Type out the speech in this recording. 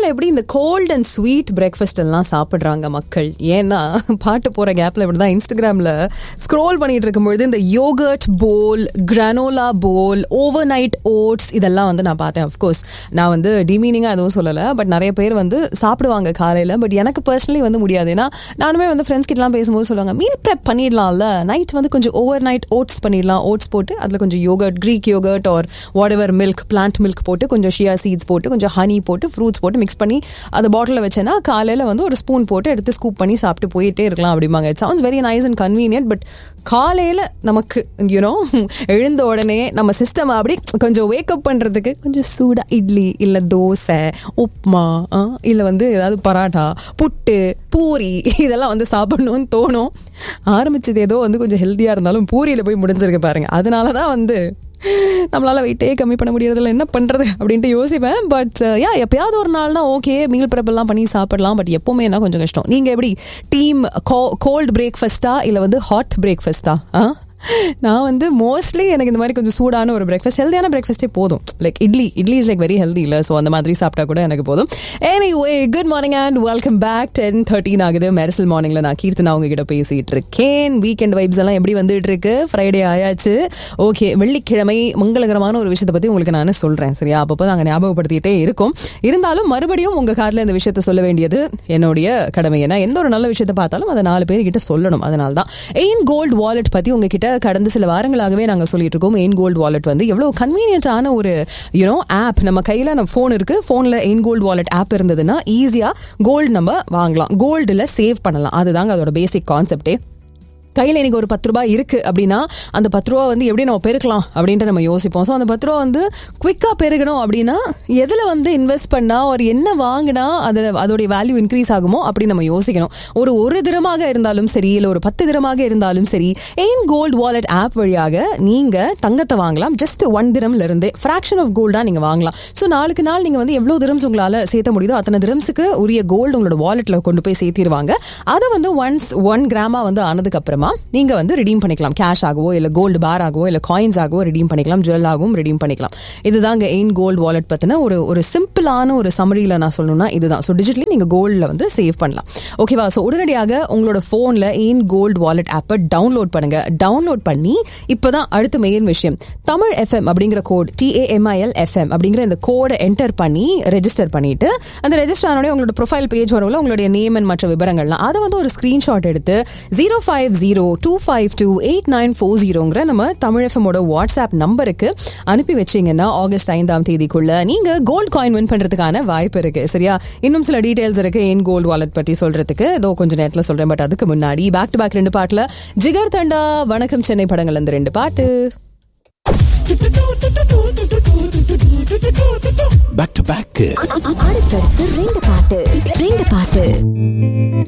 இந்தியாவில் எப்படி இந்த கோல்ட் அண்ட் ஸ்வீட் பிரேக்ஃபாஸ்ட் எல்லாம் சாப்பிட்றாங்க மக்கள் ஏன்னா பாட்டு போகிற கேப்பில் இப்படி தான் இன்ஸ்டாகிராமில் ஸ்க்ரோல் பண்ணிட்டு இருக்கும்பொழுது இந்த yogurt bowl granola bowl overnight oats இதெல்லாம் வந்து நான் பார்த்தேன் அஃப்கோர்ஸ் நான் வந்து டிமீனிங்காக எதுவும் சொல்லலை பட் நிறைய பேர் வந்து சாப்பிடுவாங்க காலையில் பட் எனக்கு பர்சனலி வந்து முடியாது ஏன்னா நானுமே வந்து ஃப்ரெண்ட்ஸ் கிட்டலாம் பேசும்போது சொல்லுவாங்க மீல் ப்ரெப் பண்ணிடலாம்ல நைட் வந்து கொஞ்சம் ஓவர் நைட் ஓட்ஸ் பண்ணிடலாம் ஓட்ஸ் போட்டு அதில் கொஞ்சம் yogurt Greek yogurt or whatever milk plant milk போட்டு கொஞ்சம் ஷியா சீட்ஸ் போட்டு கொஞ்சம் ஹனி போட்டு ஃப்ரூட்ஸ் போட்டு மிக்ஸ் பண்ணி அதை பாட்டிலில் வச்சேன்னா காலையில் வந்து ஒரு ஸ்பூன் போட்டு எடுத்து ஸ்கூப் பண்ணி சாப்பிட்டு போயிட்டே இருக்கலாம் அப்படிம்பாங்க it sounds very nice and convenient but காலையில் நமக்கு யூனோ எழுந்த உடனே நம்ம சிஸ்டம் அப்படி கொஞ்சம் வேக்கப் பண்ணுறதுக்கு கொஞ்சம் சூடாக இட்லி இல்லை தோசை உப்மா இல்லை வந்து ஏதாவது பராட்டா புட்டு பூரி இதெல்லாம் வந்து சாப்பிடணும்னு தோணும் ஆரம்பிச்சது ஏதோ வந்து கொஞ்சம் ஹெல்த்தியாக இருந்தாலும் பூரியில் போய் முடிஞ்சிருக்கு பாருங்க அதனால தான் வந்து நம்மளால வெயிட்டே கம்மி பண்ண முடியறதில்ல என்ன பண்றது அப்படின்ட்டு யோசிப்பேன் பட் யா எப்பயாவது ஒரு நாள்னா ஓகே மீல் ப்ரெப் எல்லாம் பண்ணி சாப்பிடலாம் பட் எப்பவுமே என்ன கொஞ்சம் கஷ்டம் நீங்க எப்படி டீம் கோல்ட் பிரேக்ஃபாஸ்டா இல்ல வந்து ஹாட் பிரேக்ஃபாஸ்டா ஆ நான் வந்து மோஸ்ட்லி எனக்கு இந்த மாதிரி கொஞ்சம் சூடான ஒரு பிரேக்ஃபாஸ்ட் ஹெல்தியான பிரேக்ஃபாஸ்ட்டே போதும் like idli idli is like very healthy இல்லை ஸோ அந்த மாதிரி சாப்பிட்டா கூட எனக்கு போதும் anyway good morning and welcome back ten thirteen ஆகுது மெரிசல் மார்னிங்ல நான் கீர்த்தனா உங்ககிட்ட பேசிட்டு இருக்கேன் வீக்கெண்ட் வைப்ஸ் எல்லாம் எப்படி வந்துட்டு இருக்கு ஃப்ரைடே ஆயாச்சு ஓகே வெள்ளிக்கிழமை மங்களகரமான ஒரு விஷயத்தை பத்தி உங்களுக்கு நான் சொல்றேன் சரியா அப்பப்போ நாங்கள் ஞாபகப்படுத்திட்டே இருக்கோம் இருந்தாலும் மறுபடியும் உங்க காதில் இந்த விஷயத்த சொல்ல வேண்டியது என்னுடைய கடமை ஏன்னா எந்த ஒரு நல்ல விஷயத்தை பார்த்தாலும் அதை நாலு பேர்கிட்ட சொல்லணும் அதனால தான் எயின் கோல்டு வாலெட் பத்தி உங்ககிட்ட கடந்த சில வாரங்களாகவே நாங்கள் சொல்லிட்டு இருக்கோம் எயின் கோல்டு வாலெட் வந்து எவ்வளோ கன்வீனியன்டான ஒரு யூனோ ஆப் நம்ம கையில் நம்ம ஃபோன் இருக்கு ஃபோனில் எயின் கோல்டு வாலெட் ஆப் இருந்ததுன்னா ஈஸியாக கோல்டு நம்ம வாங்கலாம் கோல்டில் சேவ் பண்ணலாம் அதுதாங்க அதோட பேசிக் கான்செப்டே கையில் எனக்கு ஒரு பத்து ரூபாய் இருக்கு அப்படின்னா அந்த பத்து ரூபா வந்து எப்படி நம்ம பெருக்கலாம் அப்படின்ட்டு நம்ம யோசிப்போம் ஸோ அந்த பத்து ரூபா வந்து குவிக்காக பெருகணும் அப்படின்னா எதில் வந்து இன்வெஸ்ட் பண்ணா ஒரு என்ன வாங்கினா அது அதோடைய வேல்யூ இன்க்ரீஸ் ஆகுமோ அப்படி நம்ம யோசிக்கணும் ஒரு ஒரு தினமாக இருந்தாலும் சரி இல்லை ஒரு பத்து தினமாக இருந்தாலும் சரி எயின் கோல்டு வாலெட் ஆப் வழியாக நீங்க தங்கத்தை வாங்கலாம் ஜஸ்ட் ஒன் தினம்ல இருந்து ஃப்ராக்ஷன் ஆஃப் கோல்டா நீங்க வாங்கலாம் ஸோ நாளுக்கு நாள் நீங்க வந்து எவ்வளவு திரம்ஸ் உங்களால சேர்த்த முடியுதோ அத்தனை திரம்ஸுக்கு உரிய கோல்டு உங்களோட வாலெட்ல கொண்டு போய் சேர்த்திருவாங்க அதை வந்து ஒன்ஸ் ஒன் கிராமா வந்து ஆனதுக்கு அப்புறமா நீங்க வந்து ரிடீம் பண்ணிக்கலாம் கேஷ் ஆகவோ இல்ல கோல்டு பார் ஆகவோ இல்ல காயின்ஸ் ஆகவோ ரிடீம் பண்ணிக்கலாம் ஜுவல் ஆகவும் ரிடீம் பண்ணிக்கலாம் இதுதாங்க எயின் கோல்டு வாலெட் பத்தின ஒரு ஒரு சிம்பிளான ஒரு சமரியில நான் சொல்லணும்னா இதுதான் ஸோ டிஜிட்டலி நீங்க கோல்ட்ல வந்து சேவ் பண்ணலாம் ஓகேவா ஸோ உடனடியாக உங்களோட போன்ல எயின் கோல்டு வாலெட் ஆப்பை டவுன்லோட் பண்ணுங்க டவுன்லோட் பண்ணி இப்பதான் அடுத்த மெயின் விஷயம் தமிழ் எஃப்எம் அப்படிங்கிற கோட் டிஏஎம்ஐஎல் எஃப்எம் அப்படிங்கிற இந்த கோடை என்டர் பண்ணி ரெஜிஸ்டர் பண்ணிட்டு அந்த ரெஜிஸ்டர் ஆனோடய உங்களோட ப்ரொஃபைல் பேஜ் வரும்ல உங்களுடைய நேம் அண்ட் மற்ற விவரங்கள்லாம் அதை வந்து ஒரு ஸ்கிரீன்ஷாட் எடுத்து zero five zero two five two eight nine four ஜீரோங்கிற நம்ம தமிழ் எஃப்எம்மோட வாட்ஸ்அப் நம்பருக்கு அனுப்பி வச்சீங்கன்னா ஆகஸ்ட் ஐந்தாம் தேதிக்குள்ள நீங்க கோல்ட் காயின் வின் பண்றதுக்கான வாய்ப்பு இருக்கு சரியா இன்னும் சில டீடைல்ஸ் இருக்கு என் கோல்ட் வாலெட் பத்தி சொல்றதுக்கு ஏதோ கொஞ்சம் நேரத்தில் சொல்றேன் பட் அதுக்கு முன்னாடி பேக் டு பேக் ரெண்டு பாட்டுல ஜிகர் தண்டா வணக்கம் சென்னை படங்கள் அந்த ரெண்டு பாட்டு பேக் டு பேக் அடுத்தடுத்து ரெண்டு பாட்டு ரெண்டு பாட்டு